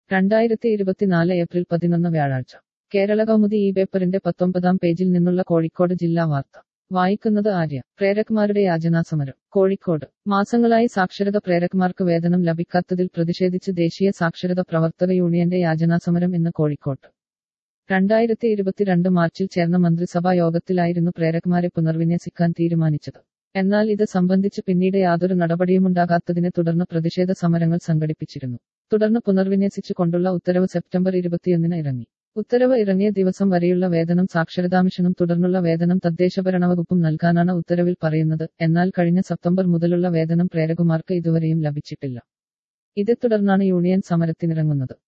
രണ്ടായിരത്തി ഇരുപത്തിനാല് ഏപ്രിൽ പതിനൊന്ന് വ്യാഴാഴ്ച കേരള കൗമുദി ഈ പേപ്പറിന്റെ പത്തൊമ്പതാം പേജിൽ നിന്നുള്ള കോഴിക്കോട് ജില്ലാ വാർത്ത വായിക്കുന്നത് ആര്യ പ്രേരക്മാരുടെ യാചനാസമരം കോഴിക്കോട് മാസങ്ങളായി സാക്ഷരത പ്രേരക്മാർക്ക് വേതനം ലഭിക്കാത്തതിൽ പ്രതിഷേധിച്ച് ദേശീയ സാക്ഷരത പ്രവർത്തക യൂണിയന്റെ യാചനാസമരം ഇന്ന് കോഴിക്കോട്ട് രണ്ടായിരത്തി ഇരുപത്തിരണ്ട് മാർച്ചിൽ ചേർന്ന മന്ത്രിസഭാ യോഗത്തിലായിരുന്നു പ്രേരക്മാരെ പുനർവിന്യസിക്കാൻ തീരുമാനിച്ചത് എന്നാൽ ഇത് സംബന്ധിച്ച് പിന്നീട് യാതൊരു നടപടിയുമുണ്ടാകാത്തതിനെ തുടർന്ന് പ്രതിഷേധ സമരങ്ങൾ സംഘടിപ്പിച്ചിരുന്നു തുടർന്ന് പുനർവിന്യസിച്ചു കൊണ്ടുള്ള ഉത്തരവ് സെപ്റ്റംബർ ഇരുപത്തിയൊന്നിന് ഇറങ്ങി ഉത്തരവ് ഇറങ്ങിയ ദിവസം വരെയുള്ള വേതനം സാക്ഷരതാ മിഷനും തുടർന്നുള്ള വേതനം തദ്ദേശഭരണ വകുപ്പും നൽകാനാണ് ഉത്തരവിൽ പറയുന്നത് എന്നാൽ കഴിഞ്ഞ സെപ്റ്റംബർ മുതലുള്ള വേതനം പ്രേരകുമാർക്ക് ഇതുവരെയും ലഭിച്ചിട്ടില്ല ഇതേ തുടർന്നാണ് യൂണിയൻ സമരത്തിനിറങ്ങുന്നത്